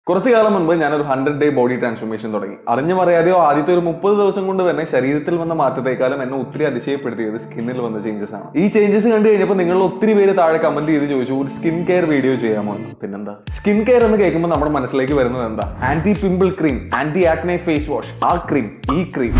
കുറച്ചു കാലം മുൻപ് ഞാനൊരു ഹൺഡ്രഡ് ഡേ ബോഡി ട്രാൻസ്ഫോർമേഷൻ തുടങ്ങി അറിഞ്ഞു പറയാതെയോ ആദ്യത്തെ ഒരു മുപ്പത് ദിവസം കൊണ്ട് തന്നെ ശരീരത്തിൽ വന്ന മാറ്റത്തേക്കാളും എന്നെ ഒത്തിരി അതിശയപ്പെടുത്തിയത് സ്കിന്നിൽ വന്ന ചേഞ്ചസ് ആണ് ഈ ചേഞ്ചസ് കണ്ടു കഴിഞ്ഞപ്പോൾ നിങ്ങൾ ഒത്തിരി പേര് താഴെ കമന്റ് ചെയ്ത് ചോദിച്ചു ഒരു സ്കിൻ കെയർ വീഡിയോ ചെയ്യാമോ എന്ന് പിന്നെന്താ സ്കിൻ കെയർ എന്ന് കേൾക്കുമ്പോൾ നമ്മുടെ മനസ്സിലേക്ക് വരുന്നത് എന്താ anti pimple cream anti acne face wash ആ ക്രീം ഈ ക്രീം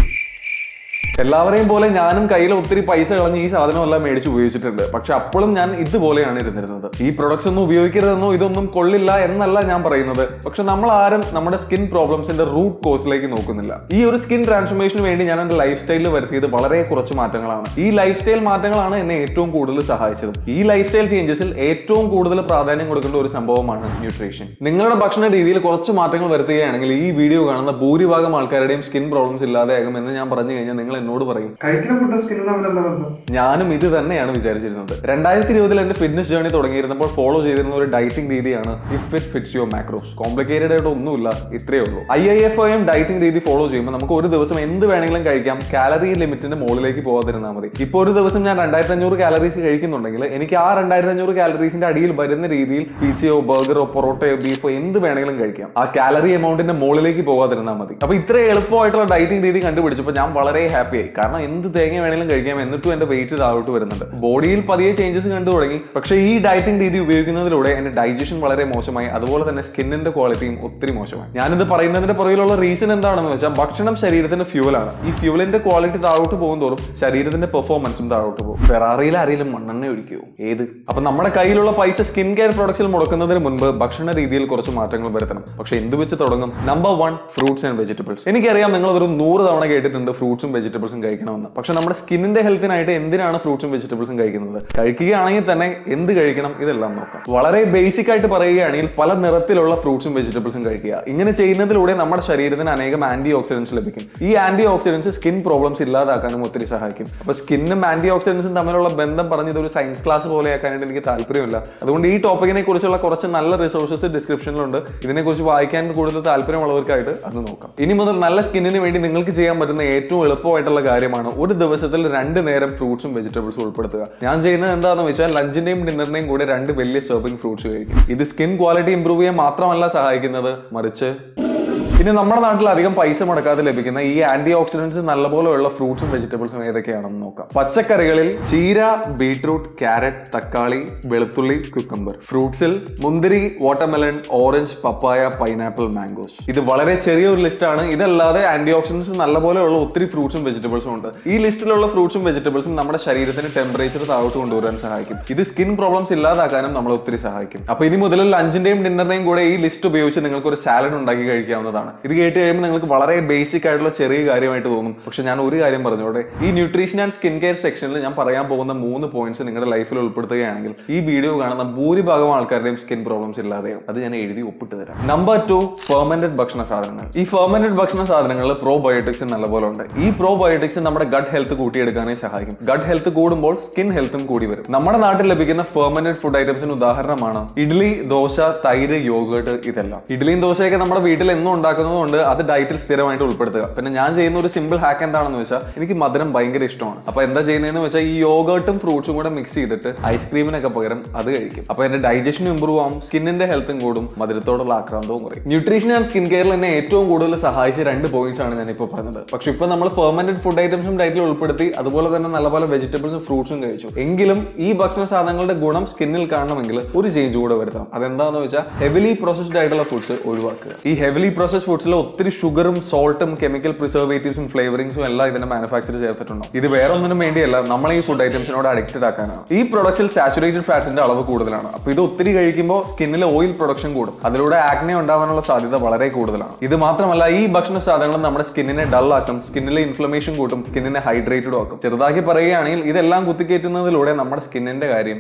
എല്ലാവരെയും പോലെ ഞാനും കയ്യിൽ ഒത്തിരി പൈസ കളഞ്ഞ് ഈ സാധനമെല്ലാം മേടിച്ച് ഉപയോഗിച്ചിട്ടുണ്ട് പക്ഷെ അപ്പോഴും ഞാൻ ഇതുപോലെയാണ് ഇരുന്നിരുന്നത് ഈ പ്രൊഡക്ട്സ് ഒന്നും ഉപയോഗിക്കരുതെന്നോ ഇതൊന്നും കൊള്ളില്ല എന്നല്ല ഞാൻ പറയുന്നത് പക്ഷെ നമ്മൾ ആരും നമ്മുടെ സ്കിൻ പ്രോബ്ലംസിന്റെ റൂട്ട് കോസിലേക്ക് നോക്കുന്നില്ല ഈ ഒരു സ്കിൻ ട്രാൻസ്ഫോർമേഷന് വേണ്ടി ഞാൻ എന്റെ ലൈഫ് സ്റ്റൈലിൽ വരുത്തിയത് വളരെ കുറച്ച് മാറ്റങ്ങളാണ് ഈ ലൈഫ് സ്റ്റൈൽ മാറ്റങ്ങളാണ് എന്നെ ഏറ്റവും കൂടുതൽ സഹായിച്ചത് ഈ ലൈഫ് സ്റ്റൈൽ ചേഞ്ചസിൽ ഏറ്റവും കൂടുതൽ പ്രാധാന്യം കൊടുക്കേണ്ട ഒരു സംഭവമാണ് ന്യൂട്രീഷൻ നിങ്ങളുടെ ഭക്ഷണ രീതിയിൽ കുറച്ച് മാറ്റങ്ങൾ വരുത്തുകയാണെങ്കിൽ ഈ വീഡിയോ കാണുന്ന ഭൂരിഭാഗം ആൾക്കാരുടെയും സ്കിൻ പ്രോബ്ലംസ് ഇല്ലാതെയാകും എന്ന് ഞാൻ പറഞ്ഞു കഴിഞ്ഞാൽ നിങ്ങൾ എന്നോട് പറയും കഴിക്കുന്ന ഫുഡും സ്കിന്നും തമ്മിൽ എന്താ ബന്ധം ഞാനും ഇത് തന്നെയാണ് വിചാരിച്ചിരുന്നത് രണ്ടായിരത്തി ഇരുപതിൽ എന്റെ ഫിറ്റ്നസ് ജേർണി തുടങ്ങിയിരുന്നപ്പോൾ ഫോളോ ചെയ്തിരുന്ന ഒരു ഡയറ്റിംഗ് രീതിയാണ് if it fits your macros complicated ആയിട്ട് ഒന്നുമില്ല ഇത്രയേ ഉള്ളൂ I I F I M dieting രീതി ഫോളോ ചെയ്യുമ്പോൾ നമുക്ക് ഒരു ദിവസം എന്ത് വേണമെങ്കിലും കഴിക്കാം കാലറി ലിമിറ്റിന്റെ മുകളിലേക്ക് പോകാതിരുന്നാൽ മതി ഇപ്പോൾ ഒരു ദിവസം ഞാൻ രണ്ടായിരത്തി അഞ്ഞൂറ് കാലറീസ് കഴിക്കുന്നുണ്ടെങ്കിൽ എനിക്ക് ആ രണ്ടായിരത്തി അഞ്ഞൂറ് കാലറീസിന്റെ അടിയിൽ വരുന്ന രീതിയിൽ പിച്ചയോ ബർഗറോ പൊറോട്ടയോ ബീഫോ എന്ത് വേണമെങ്കിലും കഴിക്കാം ആ കാലറി എമൗണ്ടിന്റെ മുകളിലേക്ക് പോകാതിരുന്നാൽ മതി അപ്പൊ ഇത്ര എളുപ്പമായിട്ടുള്ള ഡയറ്റിംഗ് രീതി കണ്ടുപിടിച്ചപ്പോൾ ഞാൻ വളരെ ഹാപ്പിയായി കാരണം എന്ത് തേങ്ങ വേണമെങ്കിലും കഴിക്കാം എന്നിട്ടും എന്റെ വെയിറ്റ് താഴോട്ട് വരുന്നുണ്ട് ബോഡിയിൽ പതിയെ ചേഞ്ചസ് കണ്ടു തുടങ്ങി പക്ഷേ ഈ ഡയറ്റിംഗ് രീതി ഉപയോഗിക്കുന്നതിലൂടെ എന്റെ ഡൈജഷൻ വളരെ മോശമായി അതുപോലെ തന്നെ സ്കിന്നിന്റെ ക്വാളിറ്റിയും ഒത്തിരി മോശമായി ഞാനിത് പറയുന്നതിന്റെ പുറകിലുള്ള റീസൺ എന്താണെന്ന് വെച്ചാൽ ഭക്ഷണം ശരീരത്തിന്റെ ഫ്യൂവലാണ് ഈ ഫ്യൂവലിന്റെ ക്വാളിറ്റി താഴോട്ട് പോകും തോറും ശരീരത്തിന്റെ പെർഫോമൻസും താഴോട്ട് പോകും ഫെറാറിയിൽ ആരെങ്കിലും മണ്ണെണ്ണ ഒഴിക്കുമോ ഏത് അപ്പൊ നമ്മുടെ കയ്യിലുള്ള പൈസ സ്കിൻ കെയർ പ്രൊഡക്ട്സിൽ മുടക്കുന്നതിന് മുൻപ് ഭക്ഷണ രീതിയിൽ കുറച്ച് മാറ്റങ്ങൾ വരുത്തണം പക്ഷെ എന്ത് വെച്ച് തുടങ്ങും number one fruits and vegetables എനിക്കറിയാം നിങ്ങൾ അതൊരു നൂറ് തവണ കേട്ടിട്ടുണ്ട് ഫ്രൂട്ട്സും വെജിറ്റബിൾസും കഴിക്കണമെന്ന് പക്ഷെ നമ്മുടെ സ്കിന്നിന്റെ ഹെൽത്തിനായിട്ട് എന്തിനാണ് ഫ്രൂട്ട്സും വെജിറ്റബിൾസും കഴിക്കുന്നത് കഴിക്കുകയാണെങ്കിൽ തന്നെ എന്ത് കഴിക്കണം ഇതെല്ലാം നോക്കാം വളരെ ബേസിക് ആയിട്ട് പറയുകയാണെങ്കിൽ പല നിറത്തിലുള്ള ഫ്രൂട്ട്സും വെജിറ്റബിൾസും കഴിക്കുക ഇങ്ങനെ ചെയ്യുന്നതിലൂടെ നമ്മുടെ ശരീരത്തിന് അനേകം ആന്റി ഓക്സിഡൻസ് ലഭിക്കും ഈ ആന്റി ഓക്സിഡൻസ് സ്കിൻ പ്രോബ്ലംസ് ഇല്ലാതാക്കാനും ഒത്തിരി സഹായിക്കും അപ്പൊ സ്കിന്നും ആന്റി ഓക്സിഡൻസും തമ്മിലുള്ള ബന്ധം പറഞ്ഞത് ഒരു സയൻസ് ക്ലാസ് പോലെ ആക്കാനായിട്ട് എനിക്ക് താല്പര്യമില്ല അതുകൊണ്ട് ഈ ടോപ്പിക്കിനെ കുറിച്ചുള്ള കുറച്ച് നല്ല റിസോഴ്സസ് ഡിസ്ക്രിപ്ഷനിലുണ്ട് ഇതിനെക്കുറിച്ച് വായിക്കാൻ കൂടുതൽ താല്പര്യമുള്ളവർക്കായിട്ട് അത് നോക്കാം ഇനി മുതൽ നല്ല സ്കിന്നിന് വേണ്ടി നിങ്ങൾക്ക് ചെയ്യാൻ പറ്റുന്ന ഏറ്റവും എളുപ്പമായിട്ടുള്ള കാര്യമാണ് ഒരു ദിവസത്തിൽ രണ്ട് നേരം ഫ്രൂട്ട്സും വെജിറ്റബിൾസും ഉൾപ്പെടുത്തുക ഞാൻ ചെയ്യുന്നത് എന്താണെന്ന് വെച്ചാൽ ലഞ്ചിന്റെയും ഡിന്നറിന്റെയും കൂടെ രണ്ട് വലിയ സെർവിംഗ് ഫ്രൂട്ട്സ് കഴിക്കും ഇത് സ്കിൻ ക്വാളിറ്റി ഇംപ്രൂവ് ചെയ്യാൻ മാത്രമല്ല സഹായിക്കുന്നത് മറിച്ച് ഇനി നമ്മുടെ നാട്ടിൽ അധികം പൈസ മുടക്കാതെ ലഭിക്കുന്ന ഈ ആന്റി ഓക്സിഡൻസ് നല്ലപോലെയുള്ള ഫ്രൂട്ട്സും വെജിറ്റബിൾസും ഏതൊക്കെയാണെന്ന് നോക്കാം പച്ചക്കറികളിൽ ചീര ബീട്രൂട്ട് ക്യാരറ്റ് തക്കാളി വെളുത്തുള്ളി കുക്കമ്പർ ഫ്രൂട്ട്സിൽ മുന്തിരി watermelon orange papaya pineapple mangoes ഇത് വളരെ ചെറിയ ഒരു ലിസ്റ്റാണ് ഇതല്ലാതെ ആന്റി ഓക്സിഡൻസ് നല്ലപോലെയുള്ള ഒത്തിരി ഫ്രൂട്ട്സും വെജിറ്റബിൾസും ഉണ്ട് ഈ ലിസ്റ്റിലുള്ള ഫ്രൂട്ട്സും വെജിറ്റബിൾസും നമ്മുടെ ശരീരത്തിന് ടെമ്പറേച്ചർ താഴോട്ട് കൊണ്ടുവരാൻ സഹായിക്കും ഇത് സ്കിൻ പ്രോബ്ലംസ് ഇല്ലാതാക്കാനും നമ്മളെ ഒത്തിരി സഹായിക്കും അപ്പൊ ഇനി മുതൽ ലഞ്ചിന്റെയും ഡിന്നറിന്റെയും കൂടെ ഈ ലിസ്റ്റ് ഉപയോഗിച്ച് നിങ്ങൾക്ക് ഒരു സാലഡ് ഉണ്ടാക്കി കഴിക്കാവുന്നതാണ് ഇത് കേട്ട് കഴിയുമ്പോൾ നിങ്ങൾക്ക് വളരെ ബേസിക് ആയിട്ടുള്ള ചെറിയ കാര്യമായിട്ട് തോന്നും പക്ഷെ ഞാൻ ഒരു കാര്യം പറഞ്ഞോടെ ഈ ന്യൂട്രീഷൻ ആൻഡ് സ്കിൻ കെയർ സെക്ഷനിൽ ഞാൻ പറയാൻ പോകുന്ന മൂന്ന് പോയിന്റ്സ് നിങ്ങളുടെ ലൈഫിൽ ഉൾപ്പെടുത്തുകയാണെങ്കിൽ ഈ വീഡിയോ കാണുന്ന ഭൂരിഭാഗം ആൾക്കാരുടെയും സ്കിൻ പ്രോബ്ലംസ് ഇല്ലാതെയാവും അത് ഞാൻ എഴുതി ഒപ്പിട്ട് തരാം നമ്പർ ടു ഫെർമെന്റഡ് ഭക്ഷണ സാധനങ്ങൾ ഈ ഫെർമെന്റഡ് ഭക്ഷണ സാധനങ്ങളിൽ പ്രോബയോട്ടിക്സ് നല്ലപോലെ ഉണ്ട് ഈ പ്രോബയോട്ടിക്സ് നമ്മുടെ ഗട്ട് ഹെൽത്ത് കൂട്ടിയെടുക്കാനേ സഹായിക്കും ഗട്ട് ഹെൽത്ത് കൂടുമ്പോൾ സ്കിൻ ഹെൽത്തും കൂടി വരും നമ്മുടെ നാട്ടിൽ ലഭിക്കുന്ന ഫെർമെന്റഡ് ഫുഡ് ഐറ്റംസിന് ഉദാഹരണമാണ് ഇഡ്ഡലി ദോശ തൈര് യോഗേർട്ട് ഇതെല്ലാം ഇഡ്ഡലിയും ദോശയൊക്കെ നമ്മുടെ വീട്ടിൽ എന്നും ഉണ്ടാക്കുന്നതുകൊണ്ട് അത് ഡയറ്റിൽ സ്ഥിരമായിട്ട് ഉൾപ്പെടുത്തുക പിന്നെ ഞാൻ ചെയ്യുന്ന ഒരു സിമ്പിൾ ഹാക്ക് എന്താണെന്ന് വെച്ചാൽ എനിക്ക് മധുരം ഭയങ്കര ഇഷ്ടമാണ് അപ്പൊ എന്താ ചെയ്യുന്നതെന്ന് വെച്ചാൽ ഈ യോഗേർട്ടും ഫ്രൂട്ട്സും കൂടെ മിക്സ് ചെയ്തിട്ട് ഐസ്ക്രീമിനൊക്കെ പകരം അത് കഴിക്കും അപ്പൊ എന്റെ ഡൈജഷനും ഇമ്പ്രൂവ് ആവും സ്കിന്നിന്റെ ഹെൽത്തും കൂടും മധുരത്തോടുള്ള ആക്രാന്തവും കുറയും ന്യൂട്രീഷൻ ആൻഡ് സ്കിൻ കെയറിൽ എന്നെ ഏറ്റവും കൂടുതൽ സഹായിച്ച രണ്ട് പോയിന്റ്സ് ആണ് ഞാൻ ഇപ്പോൾ പറഞ്ഞത് പക്ഷെ ഇപ്പൊ നമ്മൾ ഫെർമെന്റഡ് ഫുഡ് ഐറ്റംസും ഡയറ്റിൽ ഉൾപ്പെടുത്തി അതുപോലെ തന്നെ നല്ല പോലെ വെജിറ്റബിൾസും ഫ്രൂട്ട്സും കഴിച്ചു എങ്കിലും ഈ ഭക്ഷണ സാധനങ്ങളുടെ ഗുണം സ്കിന്നിൽ കാണണമെങ്കിൽ ഒരു ചേഞ്ച് കൂടെ വരുത്തണം അതെന്താണെന്ന് വെച്ചാൽ ഹെവിലി പ്രോസസ്ഡ് ആയിട്ടുള്ള ഫുഡ്സ് ഒഴിവാക്കുക ഈ ഹെവിലി പ്രോസസ് ഫുഡ്സിൽ ഒത്തിരി ഷുഗറും സോൾട്ടും കെമിക്കൽ പ്രിസർവേറ്റീവ്സും ഫ്ലേവറിംഗ്സും എല്ലാം ഇതിന്റെ മാനുഫാക്ചർ ചേർത്തിട്ടുണ്ടാവും ഇത് വേറെ ഒന്നിനും വേണ്ടിയല്ല നമ്മൾ ഈ ഫുഡ് ഐറ്റംസിനോട് അഡിക്റ്റഡ് ആക്കാനാണ് ഈ പ്രൊഡക്റ്റിൽ സാച്ചുറേറ്റഡ് ഫാറ്റ്സിന്റെ അളവ് കൂടുതലാണ് അപ്പൊ ഇത് ഒത്തിരി കഴിക്കുമ്പോൾ സ്കിന്നിൽ ഓയിൽ പ്രൊഡക്ഷൻ കൂടും അതിലൂടെ ആക്നെ ഉണ്ടാവാനുള്ള സാധ്യത വളരെ കൂടുതലാണ് ഇത് മാത്രമല്ല ഈ ഭക്ഷണ സാധനങ്ങൾ നമ്മുടെ സ്കിന്നിനെ ഡൾ ആക്കും സ്കിന്നിലെ ഇൻഫ്ലമേഷൻ കൂട്ടും സ്കിന്നിനെ ഹൈഡ്രേറ്റഡ് ആക്കും ചെറുതാക്കി പറയുകയാണെങ്കിൽ ഇതെല്ലാം കുത്തിക്കയറ്റുന്നതിലൂടെ നമ്മുടെ സ്കിന്നിന്റെ കാര്യം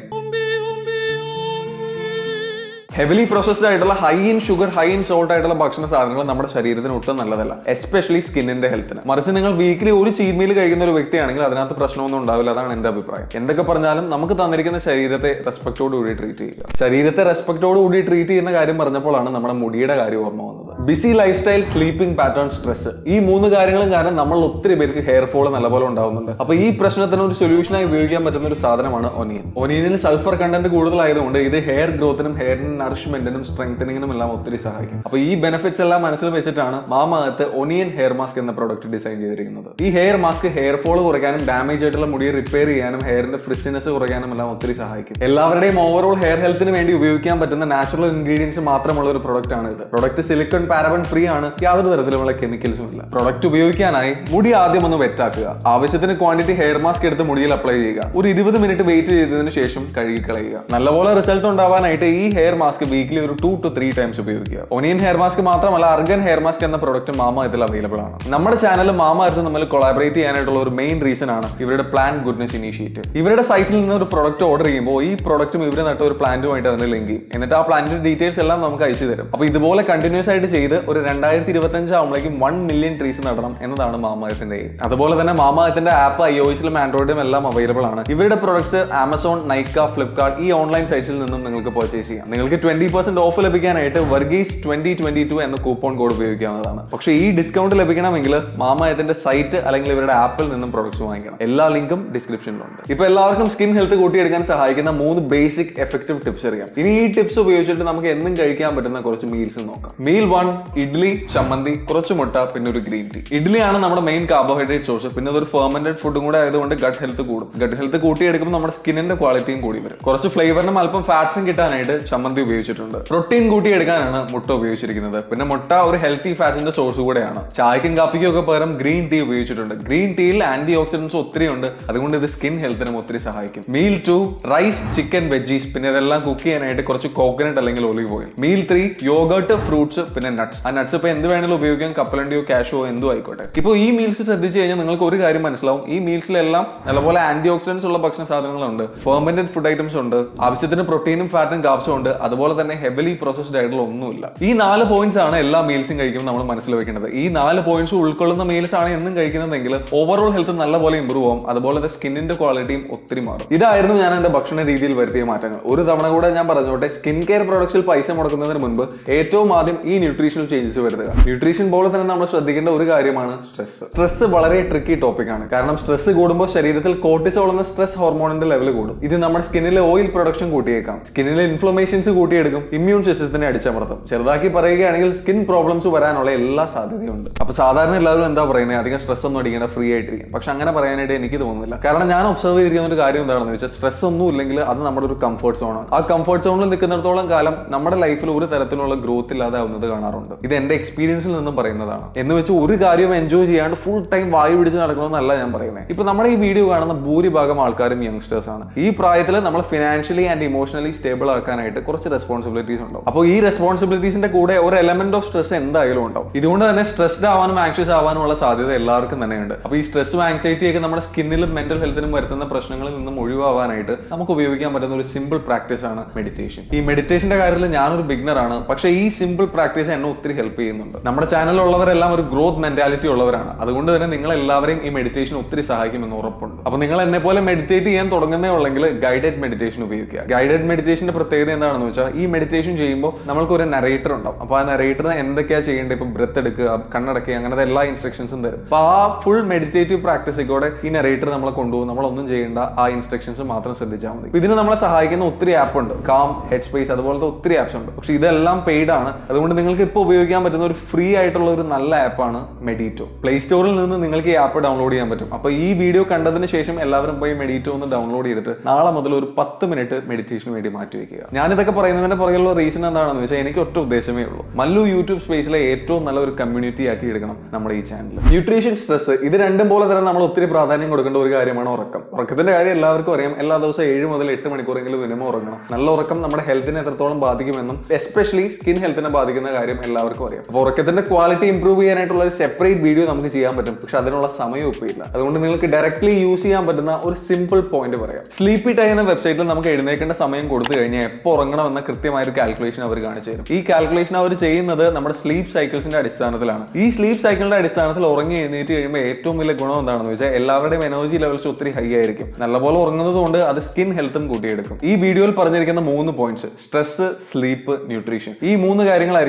ഹെവിലി പ്രോസസ്ഡ് ആയിട്ടുള്ള high in sugar high in salt ആയിട്ടുള്ള ഭക്ഷണ സാധനങ്ങൾ നമ്മുടെ ശരീരത്തിന് ഒട്ടും നല്ലതല്ല എസ്പെഷ്യലി സ്കിന്നിന്റെ ഹെൽത്തിന് മറിച്ച് നിങ്ങൾ വീക്കിലി ഒരു ചീറ്റ് മീൽ കഴിക്കുന്ന ഒരു വ്യക്തിയാണെങ്കിൽ അതിനകത്ത് പ്രശ്നമൊന്നും ഉണ്ടാവില്ല അതാണ് എന്റെ അഭിപ്രായം എന്തൊക്കെ പറഞ്ഞാലും നമുക്ക് തന്നിരിക്കുന്ന ശരീരത്തെ റെസ്പെക്ടോട് കൂടി ട്രീറ്റ് ചെയ്യുക ശരീരത്തെ റെസ്പെക്ടോട് കൂടി ട്രീറ്റ് ചെയ്യുന്ന കാര്യം പറഞ്ഞപ്പോഴാണ് നമ്മുടെ മുടിയുടെ കാര്യം ഓർമ്മ വന്നത് busy lifestyle sleeping pattern stress ഈ മൂന്ന് കാര്യങ്ങളും കാരണം നമ്മൾ ഒത്തിരി പേർക്ക് ഹെയർ ഫോൾ നല്ലപോലെ ഉണ്ടാവുന്നുണ്ട് അപ്പൊ ഈ പ്രശ്നത്തിന് ഒരു സൊല്യൂഷനായി ഉപയോഗിക്കാൻ പറ്റുന്ന ഒരു സാധനമാണ് ഒനിയൻ ഒനിയനിൽ സൾഫർ കണ്ടന്റ് കൂടുതലായതുകൊണ്ട് ഇത് ഹെയർ ഗ്രോത്തിനും ഹെയറിന് നറിഷ്മെന്റിനും സ്ട്രെങ്തനിങ്ങിനും എല്ലാം ഒത്തിരി സഹായിക്കും അപ്പൊ ഈ ബെനിഫിറ്റ്സ് എല്ലാം മനസ്സിൽ വെച്ചിട്ടാണ് മാമകത്ത് ഒനിയൻ ഹെയർ മാസ്ക് എന്ന പ്രോഡക്റ്റ് ഡിസൈൻ ചെയ്തിരിക്കുന്നത് ഈ ഹെയർ മാസ്ക് ഹെയർ ഫോൾ കുറയ്ക്കാനും ഡാമേജ് ആയിട്ടുള്ള മുടി റിപ്പയർ ചെയ്യാനും ഹെയറിന്റെ ഫ്രിസിനെസ് കുറയ്ക്കാനും എല്ലാം ഒത്തിരി സഹായിക്കും എല്ലാവരുടെയും ഓവറോൾ ഹെയർ ഹെൽത്തിന് വേണ്ടി ഉപയോഗിക്കാൻ പറ്റുന്ന നാച്ചുറൽ ഇൻഗ്രീഡിയൻസ് മാത്രമുള്ള ഒരു പ്രൊഡക്റ്റ് ആണ് ഇത് പ്രൊഡക്റ്റ് സിലിക്കൺ പാരബൺ ഫ്രീ ആണ് യാതൊരു തരത്തിലുള്ള കെമിക്കൽസും ഇല്ല പ്രൊഡക്റ്റ് ഉപയോഗിക്കാനായി മുടി ആദ്യം ഒന്ന് വെറ്റാക്കുക ആവശ്യത്തിന് ക്വാണ്ടിറ്റി ഹെയർ മാസ്ക് എടുത്ത് മുടിയിൽ അപ്ലൈ ചെയ്യുക ഒരു ഇരുപത് മിനിറ്റ് വെയിറ്റ് ചെയ്തതിന് ശേഷം കഴുകി കളയുക നല്ലപോലെ റിസൾട്ട് ഉണ്ടാവാനായിട്ട് ഈ ഹെയർ മാസ്ക് വീക്കിലി ഒരു ടു ടു ത്രീ ടൈംസ് ഉപയോഗിക്കുക ഒനിയൻ ഹെയർ മാസ്ക് മാത്രമല്ല അർഗൻ ഹെയർ മാസ്ക് എന്ന പ്രൊഡക്റ്റ് മാമ ഇതിൽ അവൈലബിൾ ആണ് നമ്മുടെ ചാനൽ മാമ എർത്ത് തമ്മിൽ കൊളാബറേറ്റ് ചെയ്യാനായിട്ടുള്ള ഒരു മെയിൻ റീസൺ ആണ് ഇവരുടെ പ്ലാൻ ഗുഡ്നസ് ഇനീഷ്യേറ്റീവ് ഇവരുടെ സൈറ്റിൽ നിന്ന് ഒരു പ്രൊഡക്റ്റ് ഓർഡർ ചെയ്യുമ്പോൾ ഈ പ്രൊഡക്റ്റും ഇവർ നട്ട ഒരു പ്ലാന്റുമായിട്ട് അതിന് ലിങ്ക് ചെയ്യും എന്നിട്ട് ആ പ്ലാന്റിന്റെ ഡീറ്റെയിൽസ് എല്ലാം നമുക്ക് അയച്ചു തരും അപ്പൊ ഇതുപോലെ കണ്ടിന്യൂസ് ആയിട്ട് ചെയ്ത് ഒരു രണ്ടായിരത്തി ഇരുപത്തി അഞ്ച് ആകുമ്പോഴേക്കും വൺ മില്യൺ ട്രീസ് നടണം എന്നതാണ് മാമായത്തിന്റെ എയിം അതുപോലെ തന്നെ മാമായത്തിന്റെ ആപ്പ് ഐ ഒസിലും ആൻഡ്രോയിഡിലും എല്ലാം അവൈലബിൾ ആണ് ഇവരുടെ പ്രൊഡക്ട്സ് ആമസോൺ നൈക്ക ഫ്ലിപ്കാർട്ട് ഈ ഓൺലൈൻ സൈറ്റിൽ നിന്നും നിങ്ങൾക്ക് പർച്ചേസ് ചെയ്യാം നിങ്ങൾക്ക് ട്വന്റി പെർസെന്റ് ഓഫ് ലഭിക്കാനായിട്ട് വർഗീസ് ട്വന്റി ട്വന്റി ടു എന്ന കൂപ്പൺ കോഡ് ഉപയോഗിക്കാവുന്നതാണ് പക്ഷേ ഈ ഡിസ്കൗണ്ട് ലഭിക്കണമെങ്കിൽ മാമായത്തിന്റെ സൈറ്റ് അല്ലെങ്കിൽ ഇവരുടെ ആപ്പിൽ നിന്നും പ്രൊഡക്ട്സ് വാങ്ങിക്കണം എല്ലാ ലിങ്കും ഡിസ്ക്രിപ്ഷനിലുണ്ട് ഇപ്പൊ എല്ലാവർക്കും സ്കിൻ ഹെൽത്ത് കൂട്ടിയെടുക്കാൻ സഹായിക്കുന്ന മൂന്ന് ബേസിക് എഫക്റ്റീവ് ടിപ്സ് അറിയാം ഇനി ഈ ടിപ്സ് ഉപയോഗിച്ചിട്ട് നമുക്ക് എന്നും കഴിക്കാൻ പറ്റുന്ന കുറച്ച് മീൽസ് നോക്കാം മീൽ വൺ ഇഡ്ലി ചമ്മന്തി കുറച്ച് മുട്ട പിന്നെ ഒരു ഗ്രീൻ ടീ ഇഡ്ലിയാണ് നമ്മുടെ മെയിൻ കാർബോഹൈഡ്രേറ്റ് സോഴ്സ് പിന്നെ അതൊരു ഫെർമെന്റഡ് ഫുഡും കൂടെ ആയതുകൊണ്ട് ഗട്ട് ഹെൽത്ത് കൂടും ഗട്ട് ഹെൽത്ത് കൂട്ടിയെടുക്കുമ്പോൾ നമ്മുടെ സ്കിന്നിന്റെ ക്വാളിറ്റിയും കൂടി വരും കുറച്ച് ഫ്ലേവറിനും അല്പം ഫാറ്റ്സും കിട്ടാനായിട്ട് ചമ്മന്തി ഉപയോഗിച്ചിട്ടുണ്ട് പ്രോട്ടീൻ കൂട്ടിയെടുക്കാനാണ് മുട്ട ഉപയോഗിച്ചിരിക്കുന്നത് പിന്നെ മുട്ട ഒരു ഹെൽത്തി ഫാറ്റിന്റെ സോഴ്സ് കൂടെയാണ് ചായക്കും കാപ്പിക്കും ഒക്കെ പകരം ഗ്രീൻ ടീ ഉപയോഗിച്ചിട്ടുണ്ട് ഗ്രീൻ ടീയിൽ ആന്റി ഓക്സിഡൻസ് ഒത്തിരി ഉണ്ട് അതുകൊണ്ട് ഇത് സ്കിൻ ഹെൽത്തിനും ഒത്തിരി സഹായിക്കും meal two rice chicken veggies പിന്നെ ഇതെല്ലാം കുക്ക് ചെയ്യാനായിട്ട് കുറച്ച് കോക്കനട്ട് അല്ലെങ്കിൽ olive oil meal three yoghurt fruits പിന്നെ നട്ട്സ് ആ നട്ട്സ് ഇപ്പൊ എന്ത് വേണമെങ്കിലും ഉപയോഗിക്കാം കപ്പലണ്ടിയോ കാഷോ എന്തോ ആയിക്കോട്ടെ ഇപ്പോൾ ഈ മീൽസ് ശ്രദ്ധിച്ചു കഴിഞ്ഞാൽ നിങ്ങൾക്ക് ഒരു കാര്യം മനസ്സിലാവും ഈ മീൽസിലെല്ലാം നല്ലപോലെ ആന്റി ഓക്സിഡൻസ് ഉള്ള ഭക്ഷണ സാധനങ്ങളുണ്ട് ഫെർമെന്റഡ് ഫുഡ് ഐറ്റംസ് ഉണ്ട് ആവശ്യത്തിന് പ്രോട്ടീനും ഫാറ്റും കാപ്സും ഉണ്ട് അതുപോലെ തന്നെ ഹെവലി പ്രോസസ്ഡ് ആയിട്ടുള്ള ഒന്നുമില്ല ഈ നാല് പോയിന്റ്സ് ആണ് എല്ലാ മീൽസും കഴിക്കുമ്പോൾ നമ്മൾ മനസ്സിൽ വെക്കേണ്ടത് ഈ നാല് പോയിന്റ്സ് ഉൾക്കൊള്ളുന്ന മീൽസ് ആണ് എന്നും കഴിക്കുന്നതെങ്കിൽ ഓവറോൾ ഹെൽത്ത് നല്ലപോലെ ഇമ്പ്രൂവ് ആവും അതുപോലെ തന്നെ സ്കിന്നിന്റെ ക്വാളിറ്റിയും ഒത്തിരി മാറും ഇതായിരുന്നു ഞാൻ എന്റെ ഭക്ഷണ രീതിയിൽ വരുത്തിയ മാറ്റങ്ങൾ ഒരു തവണ കൂടെ ഞാൻ പറഞ്ഞോട്ടെ സ്കിൻ കെയർ പ്രോഡക്ട്സിൽ പൈസ മുടക്കുന്നതിന് മുൻപ് ഏറ്റവും ആദ്യം ഈ ന്യൂട്രീഷണൽ ചേഞ്ചസ് വരുത്തുക ന്യൂട്രീഷൻ പോലെ തന്നെ നമ്മൾ ശ്രദ്ധിക്കേണ്ട ഒരു കാര്യമാണ് സ്ട്രെസ് സ്ട്രെസ് വളരെ ട്രിക്കി ടോപ്പിക് ആണ് കാരണം സ്ട്രെസ് കൂടുമ്പോൾ ശരീരത്തിൽ കോർട്ടിസോൾ എന്ന സ്ട്രെസ് ഹോർമോണിന്റെ ലെവൽ കൂടും ഇത് നമ്മുടെ സ്കിന്നിലെ ഓയിൽ പ്രൊഡക്ഷൻ കൂട്ടിയേക്കാം സ്കിന്നിലെ ഇൻഫ്ലമേഷൻസ് കൂട്ടിയെടുക്കും ഇമ്മ്യൂൺ സിസ്റ്റത്തിനെ അടിച്ചമർത്തും ചെറുതാക്കി പറയുകയാണെങ്കിൽ സ്കിൻ പ്രോബ്ലംസ് വരാനുള്ള എല്ലാ സാധ്യതയുണ്ട് അപ്പൊ സാധാരണ എല്ലാവരും എന്താ പറയുന്നത് അധികം സ്ട്രെസ് ഒന്നും അടിക്കേണ്ട ഫ്രീ ആയിട്ടിരിക്കും പക്ഷെ അങ്ങനെ പറയാനായിട്ട് എനിക്ക് തോന്നുന്നില്ല കാരണം ഞാൻ ഒബ്സർവ് ചെയ്തിരിക്കുന്ന ഒരു കാര്യം എന്താണെന്ന് വെച്ചാൽ സ്ട്രെസ് ഒന്നും ഇല്ലെങ്കിൽ അത് നമ്മുടെ ഒരു കംഫർട്ട് സോണാണ് ആ കംഫർട്ട് സോണിൽ നിൽക്കുന്നിടത്തോളം കാലം നമ്മുടെ ലൈഫിൽ ഒരു തരത്തിലുള്ള ഗ്രോത്ത് ഇല്ലാതെ ആവുന്നത് കാണാറുണ്ട് ഇത് എന്റെ എക്സ്പീരിയൻസിൽ നിന്നും പറയുന്നതാണ് എന്ന് വെച്ച് ഒരു കാര്യം എൻജോയ് ചെയ്യാണ്ട് ഫുൾ ടൈം വായു പിടിച്ച് നടക്കണമെന്നല്ല ഞാൻ പറയുന്നത് ഇപ്പൊ നമ്മുടെ ഈ വീഡിയോ കാണുന്ന ഭൂരിഭാഗം ആൾക്കാരും യങ്സ്റ്റേഴ്സ് ആണ് ഈ പ്രായത്തിൽ നമ്മൾ ഫിനാൻഷ്യലി ആൻഡ് ഇമോഷണലി സ്റ്റേബിൾ ആക്കാനായിട്ട് കുറച്ച് റെസ്പോൺസിബിലിറ്റീസ് ഉണ്ടാവും അപ്പോൾ ഈ റെസ്പോൺസിബിലിറ്റീസിന്റെ കൂടെ ഒരു എലമെന്റ് ഓഫ് സ്ട്രെസ് എന്തായാലും ഉണ്ടാവും ഇതുകൊണ്ട് തന്നെ സ്ട്രെസ്ഡ് ആവാനും ആങ്ഷ്യസ് ആവാനും ഉള്ള സാധ്യത എല്ലാവർക്കും തന്നെയുണ്ട് അപ്പോൾ ഈ സ്ട്രെസ്സും ആങ്സൈറ്റി ഒക്കെ നമ്മുടെ സ്കിന്നിലും മെന്റൽ ഹെൽത്തിനും വരുത്തുന്ന പ്രശ്നങ്ങളിൽ നിന്നും ഒഴിവാവാനായിട്ട് നമുക്ക് ഉപയോഗിക്കാൻ പറ്റുന്ന ഒരു സിമ്പിൾ പ്രാക്ടീസ് ആണ് മെഡിറ്റേഷൻ ഈ മെഡിറ്റേഷന്റെ കാര്യത്തിൽ ഞാനൊരു ബിഗ്നർ ആണ് പക്ഷേ ഈ സിമ്പിൾ പ്രാക്ടീസ് എന്നെ ഒത്തിരി ഹെൽപ്പ് ചെയ്യുന്നുണ്ട് നമ്മുടെ ചാനലിലുള്ളവരെല്ലാം ഒരു ഗ്രോത്ത് മെന്റാലിറ്റി ഉള്ളവരാണ് അതുകൊണ്ട് തന്നെ നിങ്ങൾ എല്ലാവരെയും ഈ മെഡിറ്റേഷൻ ഒത്തിരി സഹായിക്കുമെന്ന് ഉറപ്പുണ്ട് അപ്പോൾ നിങ്ങൾ എന്നെ പോലെ മെഡിറ്റേറ്റ് ചെയ്യാൻ തുടങ്ങുന്നേ ഉള്ളെങ്കിൽ ഗൈഡഡ് മെഡിറ്റേഷൻ ഉപയോഗിക്കുക ഗൈഡഡ് മെഡിറ്റേഷന്റെ പ്രത്യേകത എന്താണെന്ന് വെച്ചാൽ ഈ മെഡിറ്റേഷൻ ചെയ്യുമ്പോൾ നമ്മൾക്ക് ഒരു നറേറ്റർ ഉണ്ടാവും അപ്പോൾ ആ നറേറ്ററിന് എന്തൊക്കെയാണ് ചെയ്യേണ്ടത് ഇപ്പം ബ്രത്ത് എടുക്കുക കണ്ണടക്കുക അങ്ങനത്തെ എല്ലാ ഇൻസ്ട്രക്ഷൻസും തരും അപ്പോൾ ആ ഫുൾ മെഡിറ്റേറ്റീവ് പ്രാക്ടീസിലൂടെ ഈ നറേറ്റർ നമ്മളെ കൊണ്ടുപോകും നമ്മളൊന്നും ചെയ്യേണ്ട ആ ഇൻസ്ട്രക്ഷൻസ് മാത്രം ശ്രദ്ധിച്ചാൽ മതി ഇതിന് നമ്മളെ സഹായിക്കുന്ന ഒത്തിരി ആപ്പ് ഉണ്ട് കാം ഹെഡ് സ്പേസ് അതുപോലത്തെ ഒത്തിരി ആപ്സ് ഉണ്ട് പക്ഷേ ഇതെല്ലാം പെയ്ഡ് ആണ് അതുകൊണ്ട് നിങ്ങൾക്ക് ഇപ്പോൾ ഉപയോഗിക്കാൻ പറ്റുന്ന ഒരു ഫ്രീ ആയിട്ടുള്ള ഒരു നല്ല ആപ്പാണ് മെഡിറ്റോ പ്ലേ സ്റ്റോറിൽ നിന്ന് നിങ്ങൾക്ക് ഈ ആപ്പ് ഡൗൺലോഡ് ചെയ്യാൻ പറ്റും അപ്പോൾ ഈ വീഡിയോ കണ്ടതിന് ശേഷം എല്ലാവരും പോയി മെഡിറ്റോ ഒന്ന് ഡൗൺലോഡ് ചെയ്തിട്ട് നാളെ മുതൽ ഒരു പത്ത് മിനിറ്റ് മെഡിറ്റേഷന് വേണ്ടി മാറ്റി വെക്കുക ഞാനിതൊക്കെ പറയുന്നതിന്റെ പുറകിലുള്ള റീസൺ എന്താണെന്ന് വെച്ചാൽ എനിക്ക് ഒറ്റ ഉദ്ദേശമേ ഉള്ളൂ മല്ലു യൂട്യൂബ് സ്പേസിലെ ഏറ്റവും നല്ല ഒരു കമ്മ്യൂണിറ്റി ആക്കി എടുക്കണം നമ്മുടെ ഈ ചാനൽ ന്യൂട്രീഷൻ സ്ട്രെസ് ഇത് രണ്ടും പോലെ തന്നെ നമ്മൾ ഒത്തിരി പ്രാധാന്യം കൊടുക്കേണ്ട ഒരു കാര്യമാണ് ഉറക്കം ഉറക്കത്തിന്റെ കാര്യം എല്ലാവർക്കും അറിയാം എല്ലാ ദിവസവും ഏഴ് മുതൽ എട്ട് മണിക്കൂറെങ്കിലും മിനിമം ഉറങ്ങണം നല്ല ഉറക്കം നമ്മുടെ ഹെൽത്തിനെ എത്രത്തോളം ബാധിക്കുമെന്നും എസ്പെഷ്യലി സ്കിൻ ഹെൽത്തിനെ ബാധിക്കുന്ന കാര്യം എല്ലാവർക്കും അറിയാം അപ്പോൾ ഉറക്കത്തിന്റെ ക്വാളിറ്റി ഇംപ്രൂവ് ചെയ്യാനായിട്ടുള്ള ഒരു സെപ്പറേറ്റ് വീഡിയോ നമുക്ക് ചെയ്യാൻ പറ്റും പക്ഷെ അതിനുള്ള സമയം ഇപ്പോൾ ഇല്ല അതുകൊണ്ട് നിങ്ങൾക്ക് ഡയറക്ട്ലി യൂസ് ചെയ്യാൻ പറ്റുന്ന ഒരു സിമ്പിൾ പോയിന്റ് പറയാം സ്ലീപ്പി ടൈ എന്ന വെബ്സൈറ്റിൽ നമുക്ക് എഴുന്നേക്കേണ്ട സമയം കൊടുത്തു കഴിഞ്ഞാൽ എപ്പോൾ ഉറങ്ങണം എന്ന കൃത്യമായ ഒരു കാൽക്കുലേഷൻ അവർ കാണിച്ചു തരും ഈ കാൽക്കുലേഷൻ അവർ ചെയ്യുന്നത് നമ്മുടെ സ്ലീപ്പ് സൈക്കിൾസിന്റെ അടിസ്ഥാനത്തിലാണ് ഈ സ്ലീപ്പ് സൈക്കിളിന്റെ അടിസ്ഥാനത്തിൽ ഉറങ്ങി എഴുന്നേറ്റ് കഴിയുമ്പോൾ ഏറ്റവും വലിയ ഗുണം എന്താണെന്ന് വെച്ചാൽ എല്ലാവരുടെയും എനർജി ലെവൽസ് ഒത്തിരി ഹൈ ആയിരിക്കും നല്ലപോലെ ഉറങ്ങുന്നത് കൊണ്ട് അത് സ്കിൻ ഹെൽത്തും കൂട്ടിയെടുക്കും ഈ വീഡിയോയിൽ പറഞ്ഞിരിക്കുന്ന മൂന്ന് പോയിന്റ്സ് സ്ട്രെസ് സ്ലീപ്പ് ന്യൂട്രീഷൻ ഈ മൂന്ന് കാര്യങ്ങളായിരിക്കണം നിങ്ങളുടെ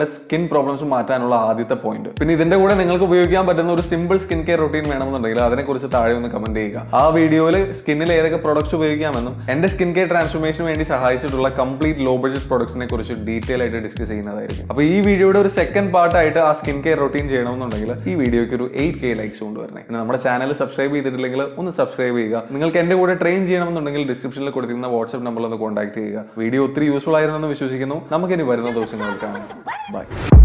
നിങ്ങളുടെ സ്കിൻ പ്രോബ്ലംസ് മാറ്റാനുള്ള ആദ്യത്തെ പോയിന്റ് പിന്നെ ഇതിന്റെ കൂടെ നിങ്ങൾക്ക് ഉപയോഗിക്കാൻ പറ്റുന്ന ഒരു സിമ്പിൾ സ്കിൻ കെയർ റൊട്ടീൻ വേണമെന്നുണ്ടെങ്കിൽ അതിനെക്കുറിച്ച് താഴെ ഒന്ന് കമന്റ് ചെയ്യുക ആ വീഡിയോയിൽ സ്കിന്നിൽ ഏതൊക്കെ പ്രൊഡക്ട്സ് ഉപയോഗിക്കാമെന്നും എന്റെ സ്കിൻ കെയർ ട്രാൻസ്ഫോർമേഷന് വേണ്ടി സഹായിച്ചിട്ടുള്ള കംപ്ലീറ്റ് ലോ ബഡ്ജറ്റ് പ്രൊഡക്ട്സിനെ കുറിച്ച് ഡീറ്റെയിൽ ആയിട്ട് ഡിസ്കസ് ചെയ്യുന്നതായിരിക്കും അപ്പോൾ ഈ വീഡിയോയുടെ ഒരു സെക്കൻഡ് പാർട്ടായിട്ട് ആ സ്കിൻ കെയർ റൊട്ടീൻ ചെയ്യണമെന്നുണ്ടെങ്കിൽ ഈ വീഡിയോയ്ക്ക് ഒരു എയ്റ്റ് കെ ലൈക്സ് കൊണ്ടുവരണേ പിന്നെ നമ്മുടെ ചാനൽ സബ്സ്ക്രൈബ് ചെയ്തിട്ടില്ലെങ്കിൽ ഒന്ന് സബ്സ്ക്രൈബ് ചെയ്യുക നിങ്ങൾക്ക് എന്റെ കൂടെ ട്രെയിൻ ചെയ്യണമെന്നുണ്ടെങ്കിൽ ഡിസ്ക്രിപ്ഷനിൽ കൊടുത്തിരുന്ന വാട്സ്ആപ്പ് നമ്പറിൽ ഒന്ന് കോൺടാക്ട് ചെയ്യുക വീഡിയോ ഒത്തിരി യൂസ്ഫുൾ ആയിരുന്നെന്ന് വിശ്വസിക്കുന്നു നമുക്കിനി വരുന്ന ദിവസങ്ങളിൽ കാണാം ബൈ